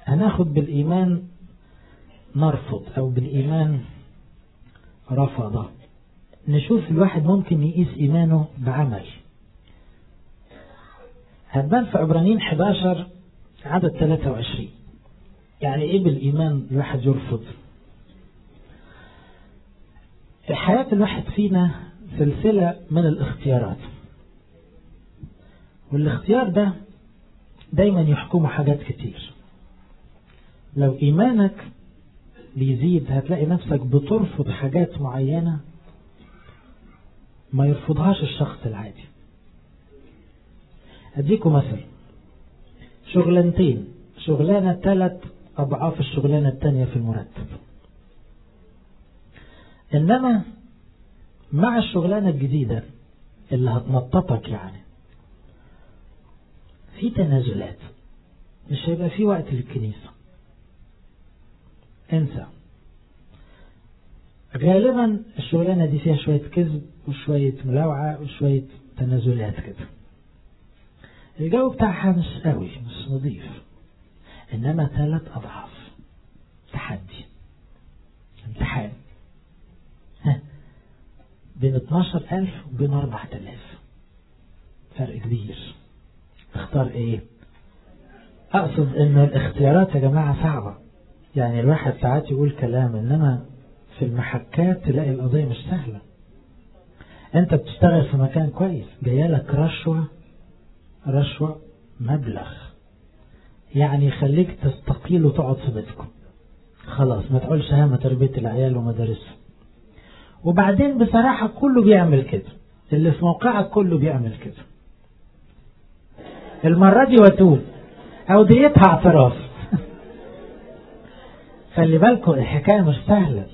هناخد بالإيمان نرفض أو بالإيمان رفض نشوف الواحد ممكن يقيس إيمانه بعمل هتبان في عبرانيين 11 عدد 23 يعني إيه بالإيمان الواحد يرفض حياة الواحد فينا سلسلة من الاختيارات والاختيار ده دايما يحكمه حاجات كتير لو إيمانك بيزيد هتلاقي نفسك بترفض حاجات معينة ما يرفضهاش الشخص العادي أديكم مثل شغلانتين شغلانة ثلاث أضعاف الشغلانة الثانية في المرتب إنما مع الشغلانة الجديدة اللي هتنططك يعني في تنازلات مش هيبقى في وقت للكنيسة انسى غالبا الشغلانة دي فيها شوية كذب وشوية ملاوعة وشوية تنازلات كده الجو بتاعها مش قوي مش نظيف انما ثلاث اضعاف تحدي امتحان ها بين 12000 وبين 4000 فرق كبير اختار ايه اقصد ان الاختيارات يا جماعة صعبة يعني الواحد ساعات يقول كلام انما في المحكات تلاقي القضية مش سهلة انت بتشتغل في مكان كويس جايلك رشوة رشوة مبلغ يعني يخليك تستقيل وتقعد في بيتكم خلاص ما تقولش هامة تربية العيال ومدارسهم وبعدين بصراحة كله بيعمل كده اللي في موقعك كله بيعمل كده المرة دي وتول أو ديتها اعتراف خلي بالكم الحكاية مش سهلة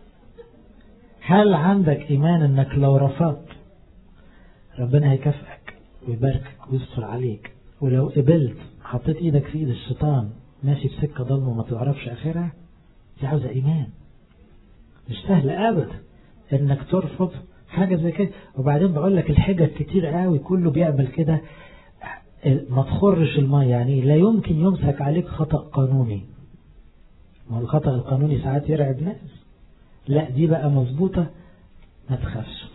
هل عندك إيمان إنك لو رفضت ربنا هيكافئك ويباركك ويستر عليك ولو قبلت حطيت إيدك في إيد الشيطان ماشي بسكة ضلمة وما تعرفش آخرها دي عاوزة إيمان مش سهل أبدا إنك ترفض حاجة زي كده وبعدين بقول لك الحجج كتير قوي كله بيعمل كده ما تخرش المية يعني لا يمكن يمسك عليك خطأ قانوني ما الخطأ القانوني ساعات يرعب ناس لا دي بقى مظبوطة ما تخافش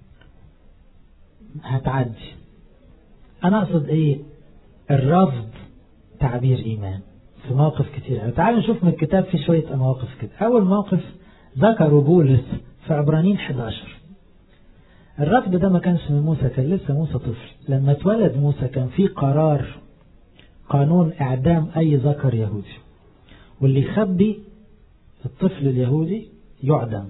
هتعدي انا اقصد ايه الرفض تعبير ايمان في مواقف كتير تعالوا نشوف من الكتاب في شوية مواقف كده اول موقف ذكروا بولس في عبرانيين 11 الرفض ده ما كانش من موسى كان لسه موسى طفل لما اتولد موسى كان في قرار قانون اعدام اي ذكر يهودي واللي يخبي الطفل اليهودي يعدم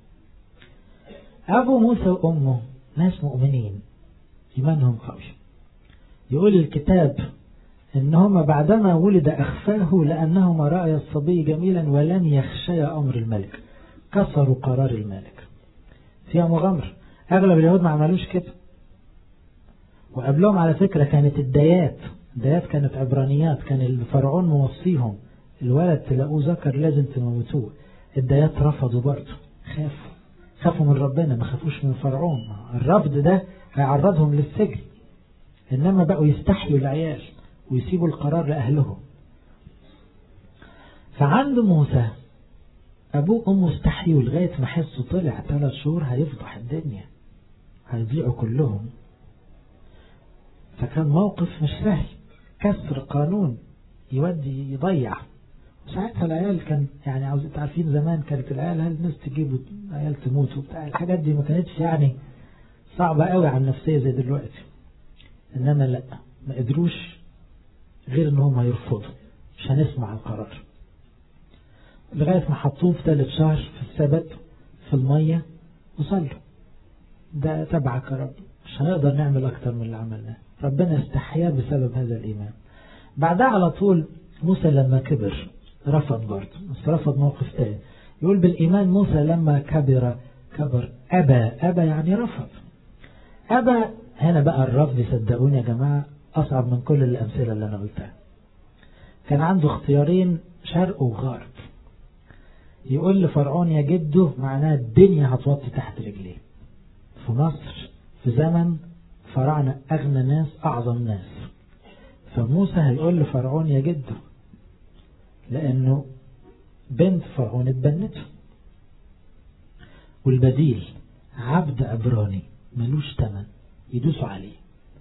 ابو موسى وامه ناس مؤمنين ايمانهم قوي يقول الكتاب ان هما بعدما ولد اخفاه لانهما راى الصبي جميلا ولم يخشيا امر الملك كسروا قرار الملك فيها مغامره اغلب اليهود ما عملوش كده وقبلهم على فكرة كانت الديات الديات كانت عبرانيات كان الفرعون موصيهم الولد تلاقوه ذكر لازم تموتوه الديات رفضوا برضه خافوا خافوا من ربنا ما خافوش من فرعون الرفض ده هيعرضهم للسجن انما بقوا يستحيوا العيال ويسيبوا القرار لأهلهم فعند موسى أبوه وأمه استحيوا لغاية ما حسوا طلع ثلاث شهور هيفضح الدنيا هيضيعوا كلهم فكان موقف مش سهل كسر قانون يودي يضيع ساعتها العيال كان يعني عاوز عارفين زمان كانت العيال هل الناس تجيب عيال تموت وبتاع الحاجات دي ما كانتش يعني صعبة قوي على النفسية زي دلوقتي انما لا ما قدروش غير ان هم يرفضوا مش هنسمع القرار لغاية ما حطوه في ثالث شهر في السبت في المية وصلوا ده تبعك يا رب مش هنقدر نعمل أكتر من اللي عملناه ربنا استحيا بسبب هذا الإيمان بعدها على طول موسى لما كبر رفض برضه بس رفض موقف تاني يقول بالإيمان موسى لما كبر كبر أبى أبى يعني رفض أبى هنا بقى الرفض صدقوني يا جماعة أصعب من كل الأمثلة اللي أنا قلتها كان عنده اختيارين شرق وغرب يقول لفرعون يا جده معناها الدنيا هتوطي تحت رجليه في مصر في زمن فراعنة أغنى ناس أعظم ناس فموسى هيقول لفرعون يا جده لأنه بنت فرعون اتبنته والبديل عبد عبراني ملوش تمن يدوسوا عليه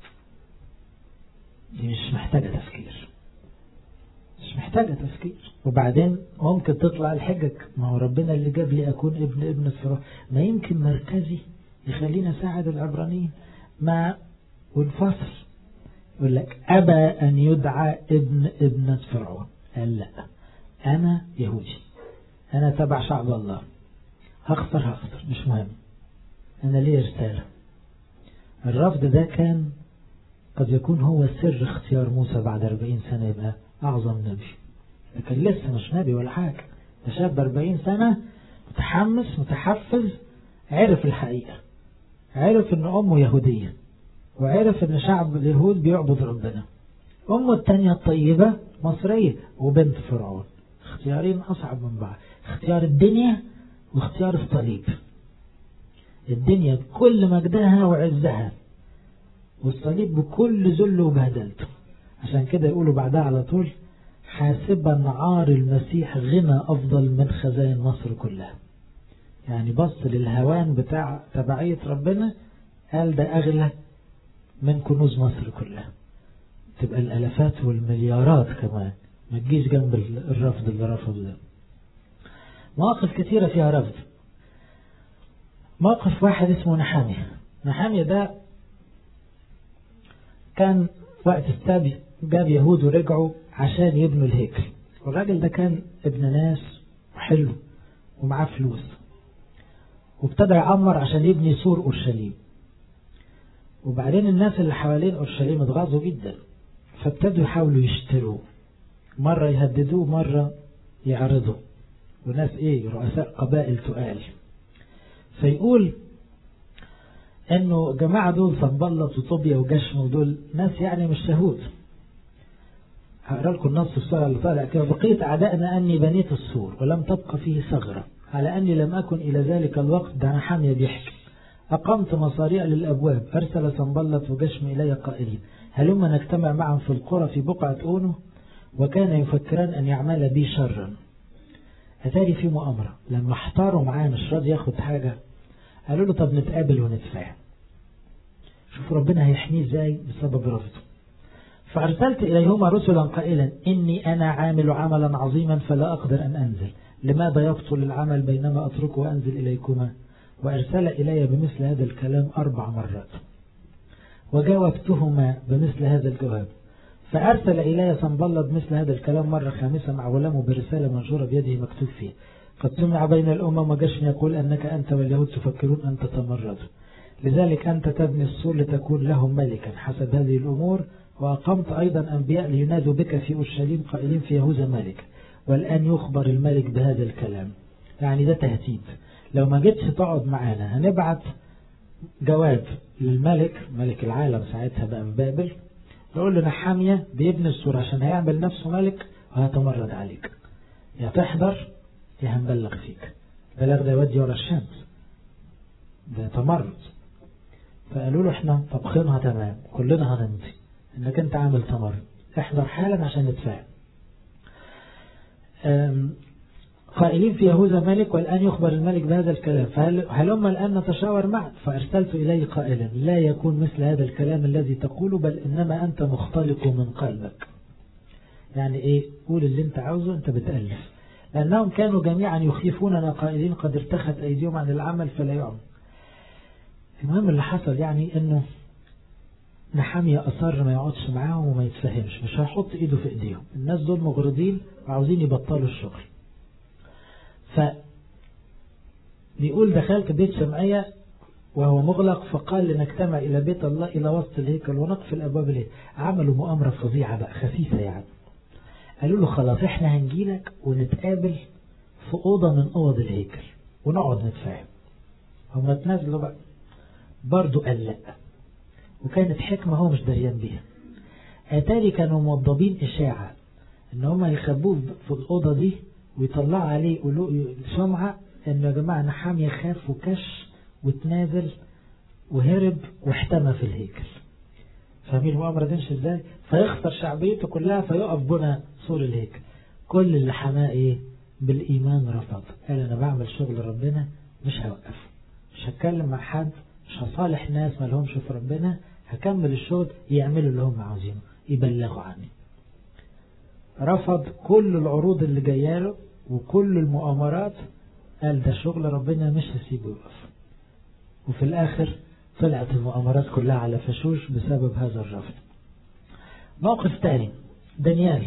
دي مش محتاجة تفكير مش محتاجة تفكير وبعدين ممكن تطلع الحجج ما هو ربنا اللي جاب لي أكون ابن ابن فرعون ما يمكن مركزي يخليني أساعد العبرانيين ما وانفصل يقول لك أبى أن يدعى ابن ابنة فرعون قال لا أنا يهودي أنا تبع شعب الله هخسر هخسر مش مهم أنا ليه رسالة الرفض ده كان قد يكون هو سر اختيار موسى بعد 40 سنة يبقى أعظم نبي لكن لسه مش نبي ولا حاجة ده شاب 40 سنة متحمس متحفز عرف الحقيقة عرف ان أمه يهودية وعرف ان شعب اليهود بيعبد ربنا أمه التانية الطيبة مصرية وبنت فرعون اختيارين أصعب من بعض اختيار الدنيا واختيار الصليب الدنيا بكل مجدها وعزها والصليب بكل ذل وبهدلته عشان كده يقولوا بعدها على طول حاسبا عار المسيح غنى أفضل من خزائن مصر كلها يعني بص للهوان بتاع تبعية ربنا قال ده أغلى من كنوز مصر كلها تبقى الألفات والمليارات كمان ما تجيش جنب الرفض اللي رفضه ده مواقف كثيرة فيها رفض موقف واحد اسمه نحامية نحامية ده كان وقت السبي جاب يهود ورجعوا عشان يبنوا الهيكل والراجل ده كان ابن ناس وحلو ومعاه فلوس وابتدى يعمر عشان يبني سور أورشليم وبعدين الناس اللي حوالين أورشليم اتغاظوا جدا فابتدوا يحاولوا يشتروه مرة يهددوه مرة يعرضوا وناس ايه رؤساء قبائل تقال فيقول انه جماعة دول صنبلط وطوبيا وجشم ودول ناس يعني مش شهود هقرا لكم النص السورة اللي طالع كده بقيت أعدائنا أني بنيت السور ولم تبقى فيه ثغرة على أني لم أكن إلى ذلك الوقت ده حامية بيحكي أقمت مصاريع للأبواب أرسل صنبلط وجشم إلي قائلين هلما نجتمع معا في القرى في بقعة أونو وكان يفكران أن يعمل بي شرا أتاري في مؤامرة لما احتاروا معاه مش راضي ياخد حاجة قالوا له طب نتقابل ونتفاهم شوفوا ربنا هيحميه ازاي بسبب رفضه فأرسلت إليهما رسلا قائلا إني أنا عامل عملا عظيما فلا أقدر أن أنزل لماذا يبطل العمل بينما أتركه وأنزل إليكما وأرسل إلي بمثل هذا الكلام أربع مرات وجاوبتهما بمثل هذا الجواب فأرسل إلي صنبلط مثل هذا الكلام مرة خامسة مع غلامه برسالة منشورة بيده مكتوب فيه قد سمع بين الأمم وجشن يقول أنك أنت واليهود تفكرون أن تتمردوا لذلك أنت تبني السور لتكون لهم ملكا حسب هذه الأمور وأقمت أيضا أنبياء لينادوا بك في أورشليم قائلين في يهوذا ملك والآن يخبر الملك بهذا الكلام يعني ده تهديد لو ما جيتش تقعد معانا هنبعت جواب للملك ملك العالم ساعتها بقى من بابل نقول له نحامية بيبني السور عشان هيعمل نفسه ملك وهتمرد عليك يا تحضر يا هنبلغ فيك بلغ ده يودي ورا الشمس ده تمرد فقالوا له احنا طبخينها تمام كلنا هنمضي انك انت عامل تمرد احضر حالا عشان نتفاهم قائلين في يهوذا ملك والآن يخبر الملك بهذا الكلام فهلما الآن نتشاور معك فأرسلت إليه قائلا لا يكون مثل هذا الكلام الذي تقوله بل إنما أنت مختلق من قلبك يعني إيه قول اللي أنت عاوزه أنت بتألف لأنهم كانوا جميعا يخيفوننا قائلين قد ارتخت أيديهم عن العمل فلا يعمل المهم اللي حصل يعني أنه نحامية أصر ما يقعدش معاهم وما يتفهمش مش هيحط إيده في إيديهم الناس دول مغرضين وعاوزين يبطلوا الشغل ف بيقول دخلت بيت شمعية وهو مغلق فقال لنجتمع إلى بيت الله إلى وسط الهيكل ونقفل أبواب الهيكل عملوا مؤامرة فظيعة بقى خفيفة يعني قالوا له خلاص احنا هنجيلك ونتقابل في أوضة من أوض الهيكل ونقعد نتفاهم هم تنازلوا بقى برضو قال لا وكانت حكمة هو مش دريان بيها أتاري كانوا موضبين إشاعة إن هم يخبوه في الأوضة دي ويطلعوا عليه يقولوا شمعة إنه يا جماعة نحامية خاف وكش وتنازل وهرب واحتمى في الهيكل فاهمين المؤامرة دي ازاي فيخسر شعبيته كلها فيقف بنا سور الهيكل كل اللي حماه ايه بالإيمان رفض قال أنا بعمل شغل ربنا مش هوقف مش هتكلم مع حد مش هصالح ناس ما لهمش في ربنا هكمل الشغل يعملوا اللي هم عاوزينه يبلغوا عني رفض كل العروض اللي جاياله وكل المؤامرات قال ده شغل ربنا مش هسيبه يقف وفي الآخر طلعت المؤامرات كلها على فشوش بسبب هذا الرفض موقف تاني دانيال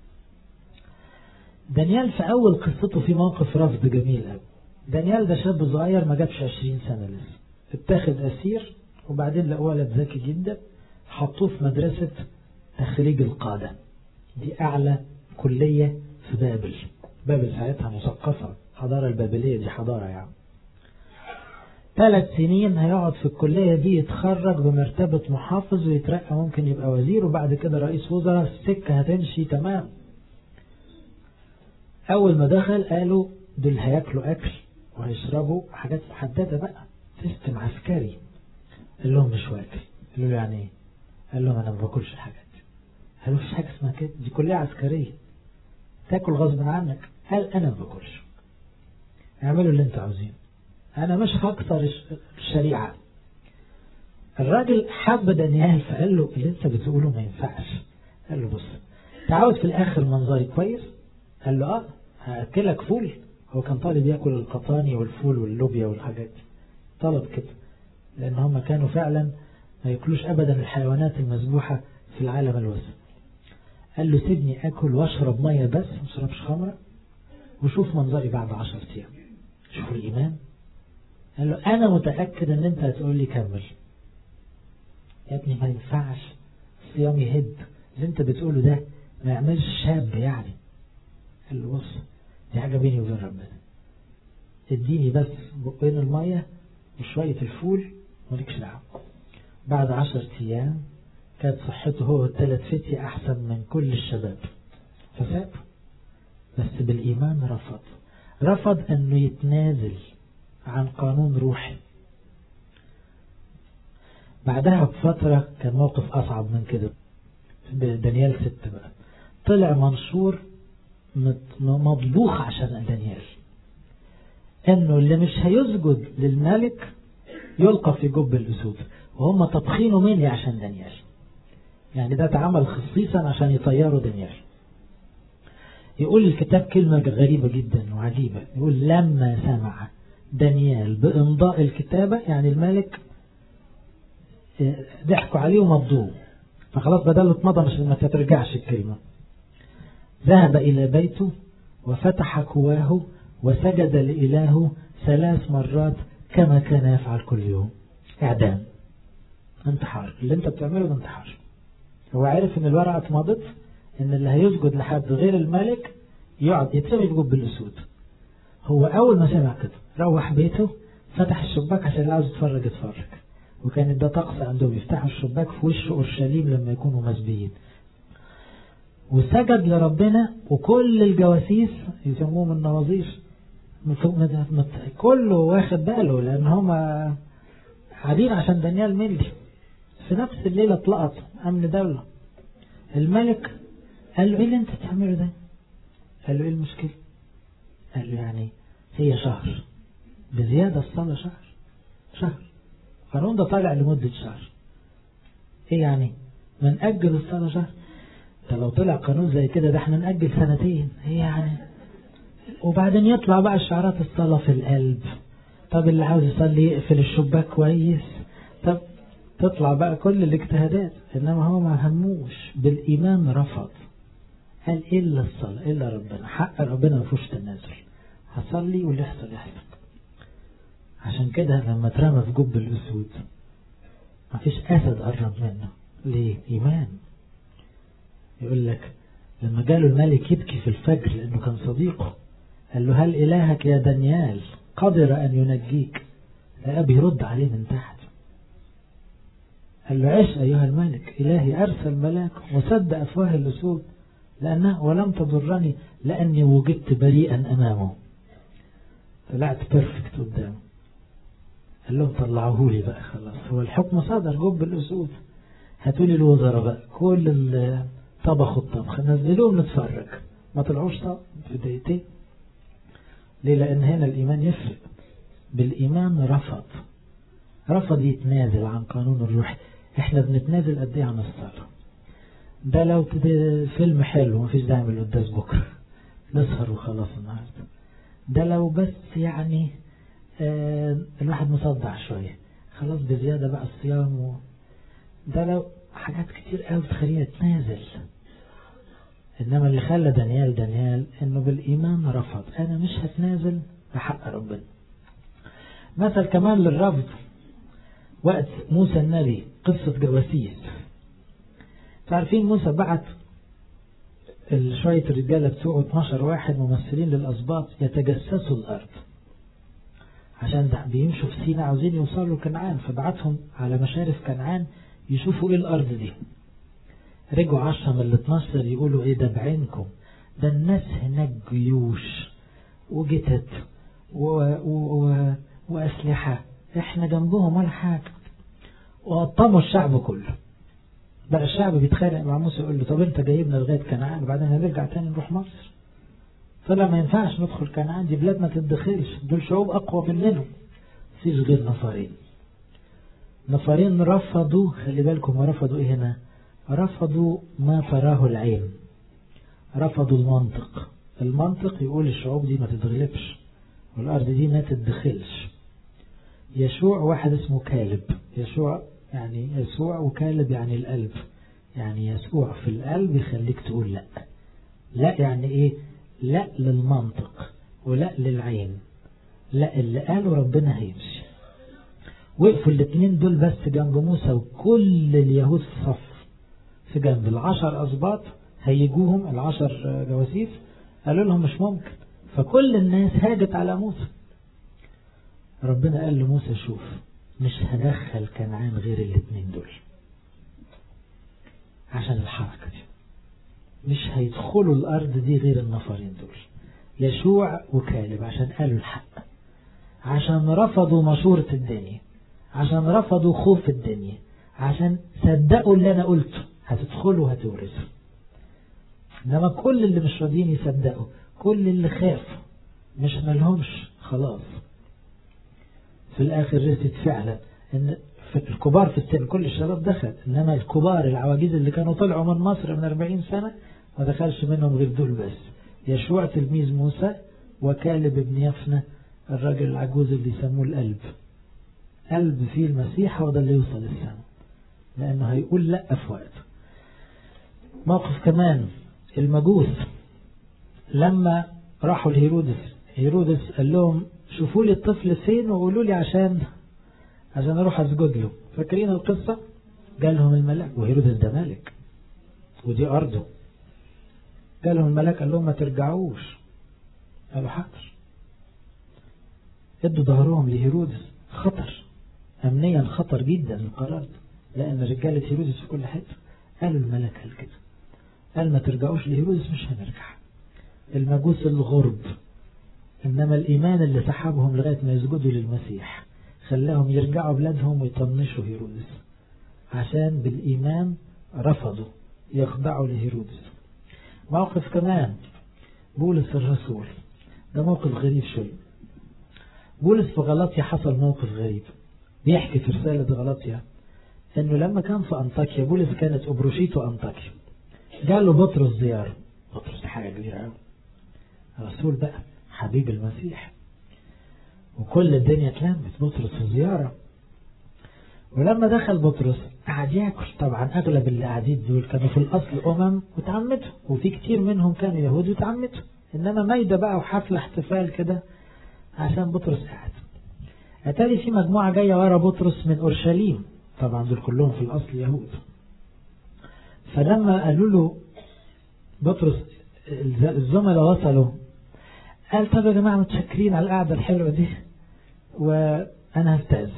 دانيال في أول قصته في موقف رفض جميل قوي دانيال ده شاب صغير ما جابش 20 سنة لسه اتاخد أسير وبعدين لقوه ولد ذكي جدا حطوه في مدرسة تخريج القادة دي أعلى كلية في بابل بابل ساعتها مثقفة الحضارة البابلية دي حضارة يعني ثلاث سنين هيقعد في الكلية دي يتخرج بمرتبة محافظ ويترقى ممكن يبقى وزير وبعد كده رئيس وزراء السكة هتمشي تمام أول ما دخل قالوا دول هياكلوا أكل وهيشربوا حاجات محددة بقى سيستم عسكري قال لهم مش واكل قالوا له يعني ايه قال لهم انا ما باكلش الحاجات دي قالوا مفيش حاجه اسمها كده دي كليه عسكريه تاكل غصب عنك قال انا ما باكلش اعملوا اللي انتوا عاوزينه انا مش هكسر الشريعه الراجل حب دانيال فقال له اللي انت بتقوله ما ينفعش قال له بص تعاوز في الاخر منظري كويس قال له اه هاكلك فول هو كان طالب ياكل القطاني والفول واللوبيا والحاجات دي طلب كده لأن هم كانوا فعلا ما يأكلوش أبدا الحيوانات المذبوحة في العالم الوسط قال له سيبني أكل وأشرب مية بس ما أشربش خمرة وشوف منظري بعد عشر أيام شوف الإيمان قال له أنا متأكد أن أنت هتقول لي كمل يا ابني ما ينفعش الصيام يهد اللي أنت بتقوله ده ما يعملش شاب يعني قال له بص دي حاجة بيني وبين ربنا اديني بس بقين المية وشوية الفول مالكش دعوة بعد عشر أيام كانت صحته هو الثلاث فتية أحسن من كل الشباب فساب بس بالإيمان رفض رفض أنه يتنازل عن قانون روحي بعدها بفترة كان موقف أصعب من كده دانيال ست بقى طلع منشور مطبوخ عشان دانيال انه اللي مش هيسجد للملك يلقى في جب الاسود وهم طبخينه مني عشان دانيال يعني ده اتعمل خصيصا عشان يطيروا دانيال يقول الكتاب كلمة غريبة جدا وعجيبة يقول لما سمع دانيال بإمضاء الكتابة يعني الملك ضحكوا عليه ومضوه فخلاص بدل اتمضى مش ما تترجعش الكلمة ذهب إلى بيته وفتح كواه وسجد لإله ثلاث مرات كما كان يفعل كل يوم إعدام انتحار اللي انت بتعمله ده انتحار هو عارف ان الورقة اتمضت ان اللي هيسجد لحد غير الملك يقعد يتسوي جب الأسود هو أول ما سمع كده روح بيته فتح الشباك عشان اللي عاوز يتفرج يتفرج وكانت ده طقس عندهم يفتحوا الشباك في وش أورشليم لما يكونوا مسبيين وسجد لربنا وكل الجواسيس يسموهم النوازير كله واخد باله لان هم قاعدين عشان دانيال ملي في نفس الليلة اتلقط امن دولة الملك قال له ايه اللي انت بتعمله ده قال له ايه المشكلة قال له يعني هي شهر بزيادة الصلاة شهر شهر القانون ده طالع لمدة شهر ايه يعني من اجل الصلاة شهر ده لو طلع قانون زي كده ده احنا نأجل سنتين ايه يعني وبعدين يطلع بقى شعارات الصلاة في القلب طب اللي عاوز يصلي يقفل الشباك كويس طب تطلع بقى كل الاجتهادات انما هو ما هموش بالايمان رفض قال الا الصلاة الا ربنا حق ربنا ما فيهوش تنازل هصلي واللي يحصل يحصل عشان كده لما اترمى في جب الاسود ما فيش اسد قرب منه ليه ايمان يقول لك لما جاله الملك يبكي في الفجر لانه كان صديقه قال له هل إلهك يا دانيال قدر أن ينجيك لا بيرد عليه من تحت قال له عش أيها الملك إلهي أرسل ملاك وسد أفواه اللسود لأنه ولم تضرني لأني وجدت بريئا أمامه طلعت بيرفكت قدامه قال لهم طلعوه لي بقى خلاص هو الحكم صدر جب الأسود هاتوا لي الوزراء بقى كل طبخوا الطبخ نزلوهم نتفرج ما طلعوش صعب في دقيقتين ليه لأن هنا الإيمان يفرق بالإيمان رفض رفض يتنازل عن قانون الروح احنا بنتنازل قد ايه عن الصلاة ده لو فيلم حلو مفيش داعي من القداس بكرة نسهر وخلاص النهاردة ده لو بس يعني آه الواحد مصدع شوية خلاص بزيادة بقى الصيام و... ده لو حاجات كتير قوي تخلينا نتنازل انما اللي خلى دانيال دانيال انه بالايمان رفض انا مش هتنازل بحق ربنا مثل كمان للرفض وقت موسى النبي قصة جواسيس تعرفين موسى بعت شوية الرجالة بتوعه 12 واحد ممثلين للأسباط يتجسسوا الأرض عشان ده بيمشوا في سينا عاوزين يوصلوا كنعان فبعتهم على مشارف كنعان يشوفوا ايه الأرض دي رجعوا عشرة من ال 12 يقولوا ايه ده بعينكم ده الناس هناك جيوش وجتت و... و... و... وأسلحة احنا جنبهم ولا حاجة وقطموا الشعب كله بقى الشعب بيتخانق مع موسى يقول له طب انت جايبنا لغاية كنعان وبعدين هنرجع تاني نروح مصر طلع ما ينفعش ندخل كنعان دي بلاد ما تتدخلش دول شعوب أقوى مننا مفيش غير نفرين نفرين رفضوا خلي بالكم رفضوا ايه هنا رفضوا ما تراه العين رفضوا المنطق المنطق يقول الشعوب دي ما تتغلبش والأرض دي ما تتدخلش يشوع واحد اسمه كالب يشوع يعني يسوع وكالب يعني القلب يعني يسوع في القلب يخليك تقول لا لا يعني ايه لا للمنطق ولا للعين لا اللي قاله ربنا هيمشي وقفوا الاثنين دول بس جنب موسى وكل اليهود في صف في جنب العشر أسباط هيجوهم العشر جواسيس قالوا لهم مش ممكن فكل الناس هاجت على موسى ربنا قال لموسى شوف مش هدخل كنعان غير الاثنين دول عشان الحركة دي مش هيدخلوا الأرض دي غير النفرين دول يشوع وكالب عشان قالوا الحق عشان رفضوا مشورة الدنيا عشان رفضوا خوف الدنيا عشان صدقوا اللي أنا قلته هتدخلوا هتورثوا إنما كل اللي مش راضيين يصدقوا كل اللي خافوا مش ملهمش خلاص في الآخر رثت فعلا إن في الكبار في السن كل الشباب دخل إنما الكبار العواجيز اللي كانوا طلعوا من مصر من 40 سنة ما دخلش منهم غير دول بس يشوع تلميذ موسى وكالب ابن يفنى الراجل العجوز اللي يسموه القلب قلب فيه المسيح هو ده اللي يوصل السماء لأنه هيقول لا في وقته موقف كمان المجوس لما راحوا لهيرودس هيرودس قال لهم شوفوا لي الطفل فين وقولوا لي عشان عشان اروح اسجد له فاكرين القصة جالهم الملاك وهيرودس ده ملك ودي ارضه جالهم الملاك قال لهم ما ترجعوش قالوا حاضر ادوا ظهرهم لهيرودس خطر امنيا خطر جدا القرار ده لان رجالة هيرودس في كل حتة قالوا الملاك قال كده قال ما ترجعوش لهيرودس مش هنرجع المجوس الغرب إنما الإيمان اللي سحبهم لغاية ما يسجدوا للمسيح خلاهم يرجعوا بلادهم ويطنشوا هيرودس عشان بالإيمان رفضوا يخضعوا لهيرودس موقف كمان بولس الرسول ده موقف غريب شوي بولس في غلطيا حصل موقف غريب بيحكي في رسالة غلطيا انه لما كان في انطاكيا بولس كانت ابروشيته انطاكيا جاله بطرس زيارة بطرس دي حاجة كبيرة قوي رسول بقى حبيب المسيح وكل الدنيا اتلمت بطرس في زيارة ولما دخل بطرس قعد ياكل طبعا اغلب اللي قاعدين دول كانوا في الاصل امم وتعمدوا وفي كتير منهم كانوا يهود وتعمدوا انما مايدة بقى وحفلة احتفال كده عشان بطرس قاعد اتاري في مجموعة جاية ورا بطرس من اورشليم طبعا دول كلهم في الاصل يهود فلما قالوا له بطرس الزملاء وصلوا قال طب يا جماعة متشكرين على القعدة الحلوة دي وأنا هستأذن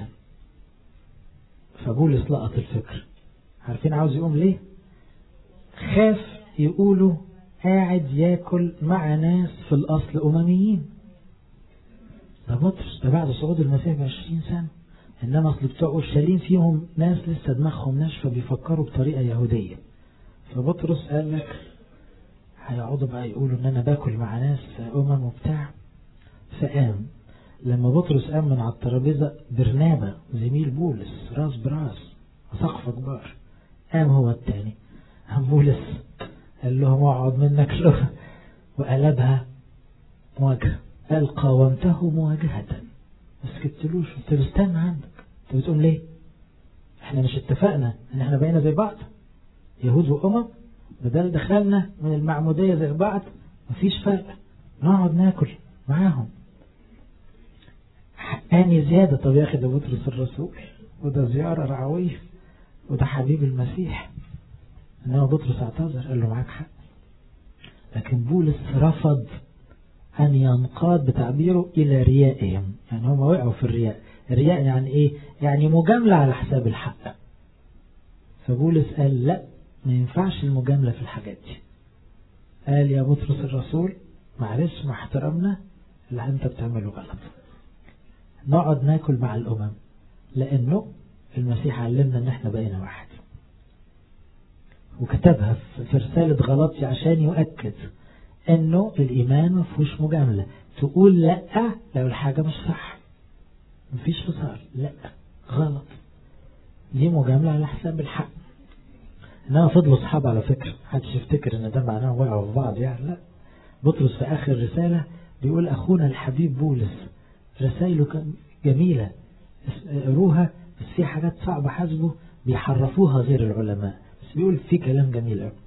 فبولس لقط الفكر عارفين عاوز يقوم ليه خاف يقولوا قاعد ياكل مع ناس في الأصل أمميين ده بطرس ده بعد صعود المسيح ب 20 سنة إنما أصل بتوع أورشليم فيهم ناس لسه دماغهم ناشفة بيفكروا بطريقة يهودية فبطرس قال لك هيقعدوا بقى يقولوا ان انا باكل مع ناس امم وبتاع فقام لما بطرس قام من على الترابيزة برنابة زميل بولس راس براس سقف كبار قام هو التاني قام بولس قال لهم اقعد منك له وقلبها مواجهة قال قاومته مواجهة ما سكتلوش قلت له استنى عندك انت بتقول ليه احنا مش اتفقنا ان احنا بقينا زي بعض يهود وامم بدل دخلنا من المعمودية زي بعض مفيش فرق نقعد ناكل معاهم حقاني زيادة طب يا أخي ده بطرس الرسول وده زيارة رعوية وده حبيب المسيح إنما بطرس اعتذر قال له معاك حق لكن بولس رفض أن ينقاد بتعبيره إلى ريائهم يعني هم وقعوا في الرياء الرياء يعني إيه يعني مجاملة على حساب الحق فبولس قال لا ما ينفعش المجاملة في الحاجات دي قال يا بطرس الرسول معلش مع احترامنا اللي انت بتعمله غلط نقعد ناكل مع الأمم لأنه المسيح علمنا ان احنا بقينا واحد وكتبها في رسالة غلطي عشان يؤكد انه الايمان ما فيهوش مجاملة تقول لا لو الحاجة مش صح مفيش فصال لا غلط دي مجاملة على حساب الحق انما فضلوا اصحاب على فكرة محدش يفتكر ان ده معناه وقعوا في بعض يعني لا بطرس في اخر رسالة بيقول اخونا الحبيب بولس رسائله جميلة قروها بس في حاجات صعبة حسبه بيحرفوها غير العلماء بس بيقول في كلام جميل قوي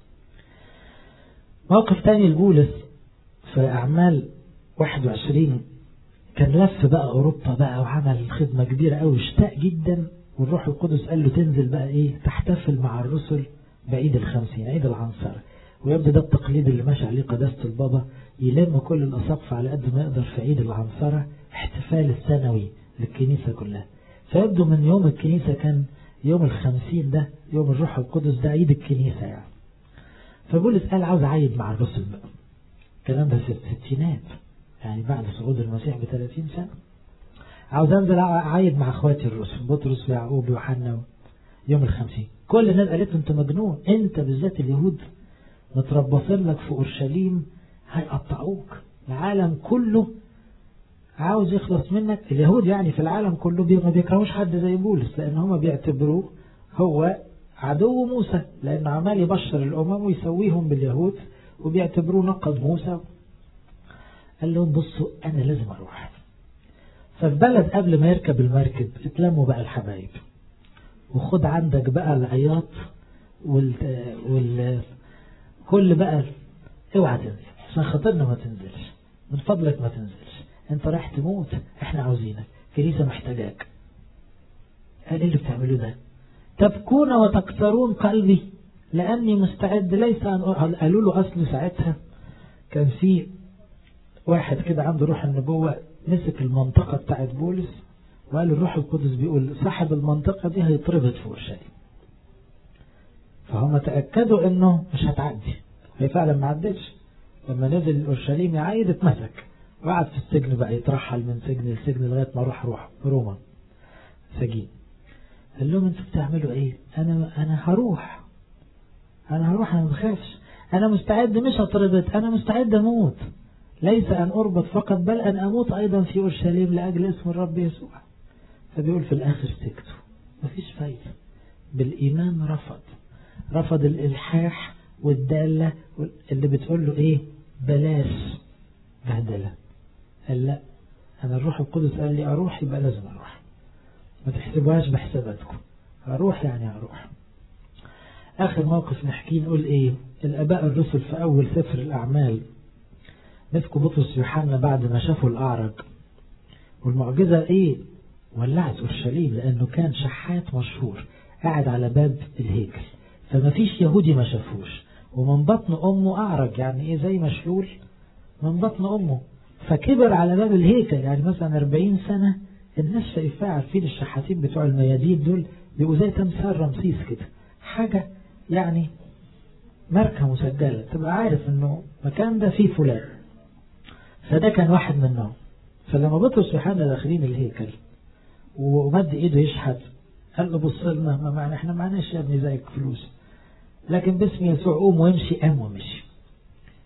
موقف تاني لبولس في أعمال 21 كان لف بقى أوروبا بقى وعمل خدمة كبيرة قوي اشتاق جدا والروح القدس قال له تنزل بقى إيه تحتفل مع الرسل بعيد الخمسين عيد العنصرة ويبدو ده التقليد اللي ماشي عليه قداسة البابا يلم كل الأساقفة على قد ما يقدر في عيد العنصرة احتفال السنوي للكنيسة كلها فيبدو من يوم الكنيسة كان يوم الخمسين ده يوم الروح القدس ده عيد الكنيسة يعني فبولس قال عاوز أعيد مع الرسل بقى الكلام ده في الستينات يعني بعد صعود المسيح ب 30 سنة عاوز أنزل أعيد مع إخواتي الرسل بطرس ويعقوب ويوحنا يوم الخمسين كل الناس قالت أنت مجنون أنت بالذات اليهود متربصين لك في أورشليم هيقطعوك العالم كله عاوز يخلص منك اليهود يعني في العالم كله ما بيكرهوش حد زي بولس لأن هم بيعتبروه هو عدو موسى لأنه عمال يبشر الأمم ويسويهم باليهود وبيعتبروه نقد موسى قال لهم بصوا أنا لازم أروح ففي بلد قبل ما يركب المركب اتلموا بقى الحبايب وخد عندك بقى العياط وال... وال... كل بقى اوعى تنزل عشان خاطرنا ما تنزلش من فضلك ما تنزلش انت رايح تموت احنا عاوزينك كنيسة محتاجاك قال ايه اللي بتعملوه ده تبكون وتكسرون قلبي لاني مستعد ليس ان قالوا له اصل ساعتها كان في واحد كده عنده روح النبوة مسك المنطقة بتاعت بولس وقال الروح القدس بيقول صاحب المنطقة دي هيتربط في اورشليم فهم تأكدوا انه مش هتعدي هي فعلا ما عدتش لما نزل اورشليم يعيد اتمسك وقعد في السجن بقى يترحل من سجن لسجن لغاية ما راح روح روما سجين قال لهم انتوا بتعملوا ايه انا انا هروح انا هروح انا ما بخافش انا مستعد مش هتربط انا مستعد اموت ليس ان اربط فقط بل ان اموت ايضا في اورشليم لاجل اسم الرب يسوع فبيقول في الاخر سكتوا مفيش فايدة بالايمان رفض رفض الالحاح والدالة اللي بتقول له ايه بلاش بهدله قال لا أنا الروح القدس قال لي أروح يبقى لازم أروح ما تحسبوهاش بحساباتكم أروح يعني أروح آخر موقف نحكيه نقول إيه الآباء الرسل في أول سفر الأعمال مسكوا بطرس يوحنا بعد ما شافوا الأعرج والمعجزة إيه ولعت أورشليم لأنه كان شحات مشهور قاعد على باب الهيكل فما فيش يهودي ما شافوش ومن بطن أمه أعرج يعني إيه زي مشلول من بطن أمه فكبر على باب الهيكل يعني مثلا 40 سنة الناس شايفاه عارفين الشحاتين بتوع الميادين دول بيبقوا زي تمثال رمسيس كده حاجة يعني ماركة مسجلة تبقى عارف انه مكان ده فيه فلان فده كان واحد منهم فلما بطرس ويوحنا داخلين الهيكل ومد ايده يشحت قال له بص لنا ما معنى احنا معناش يا ابني زيك فلوس لكن باسم يسوع قوم وامشي قام ومشي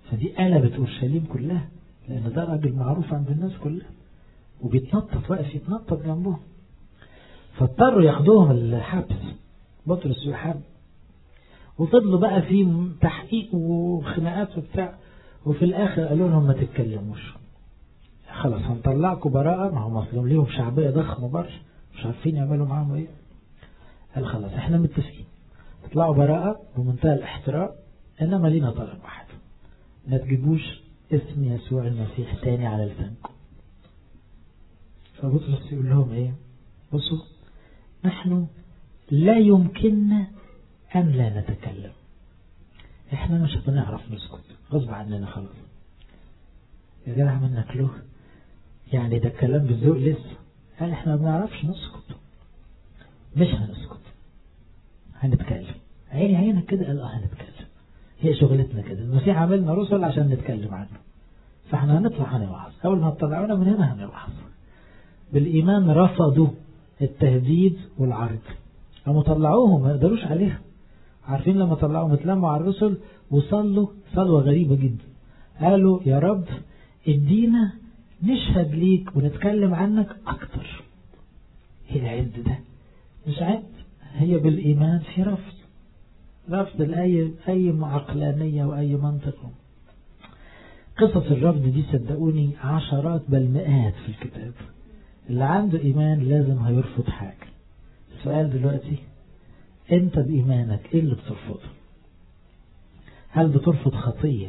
فدي قلبت أورشليم كلها لأن ده راجل معروف عند الناس كلها وبيتنطط واقف يتنطط جنبهم فاضطروا ياخدوهم الحبس بطرس ويوحنا وفضلوا بقى في تحقيق وخناقات وبتاع وفي الآخر قالوا لهم ما تتكلموش خلاص هنطلعكم براءة ما هم أصلهم ليهم شعبية ضخمة بره مش عارفين يعملوا معاهم ايه قال خلاص احنا متفقين تطلعوا براءة بمنتهى الاحترام انما لينا طلب واحد ما تجيبوش اسم يسوع المسيح تاني على لسانكم فبطرس يقول لهم ايه بصوا نحن لا يمكننا أن لا نتكلم احنا مش هنعرف نسكت غصب عننا خلاص يا جدع منك له يعني ده الكلام بالذوق لسه قال احنا ما بنعرفش نسكت مش هنسكت هنتكلم عيني عينك كده قال اه هنتكلم هي شغلتنا كده المسيح عملنا رسل عشان نتكلم عنه فاحنا هنطلع هنوعظ اول ما طلعونا من هنا هنوعظ بالايمان رفضوا التهديد والعرض قاموا طلعوهم ما يقدروش عليها عارفين لما طلعوهم اتلموا على الرسل وصلوا صلوة غريبة جدا قالوا يا رب ادينا نشهد ليك ونتكلم عنك اكتر ايه العند ده مش عند هي بالايمان في رفض رفض لأي أي عقلانية وأي منطق قصص الرفض دي صدقوني عشرات بل مئات في الكتاب اللي عنده إيمان لازم هيرفض حاجة السؤال دلوقتي أنت بإيمانك إيه اللي بترفضه هل بترفض خطية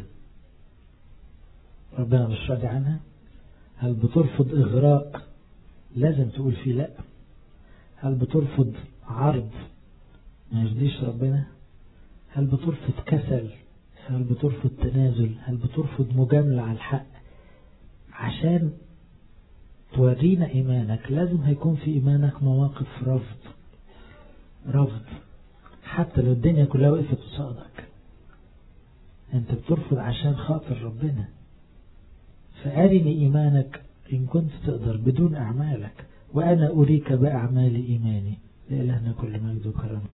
ربنا مش راضي عنها هل بترفض إغراء لازم تقول فيه لا هل بترفض عرض ما يرضيش ربنا هل بترفض كسل هل بترفض تنازل هل بترفض مجاملة على الحق عشان تورينا إيمانك لازم هيكون في إيمانك مواقف رفض رفض حتى لو الدنيا كلها وقفت قصادك انت بترفض عشان خاطر ربنا فأرني إيمانك إن كنت تقدر بدون أعمالك وأنا أريك بأعمال إيماني لإلهنا كل مجد وكرم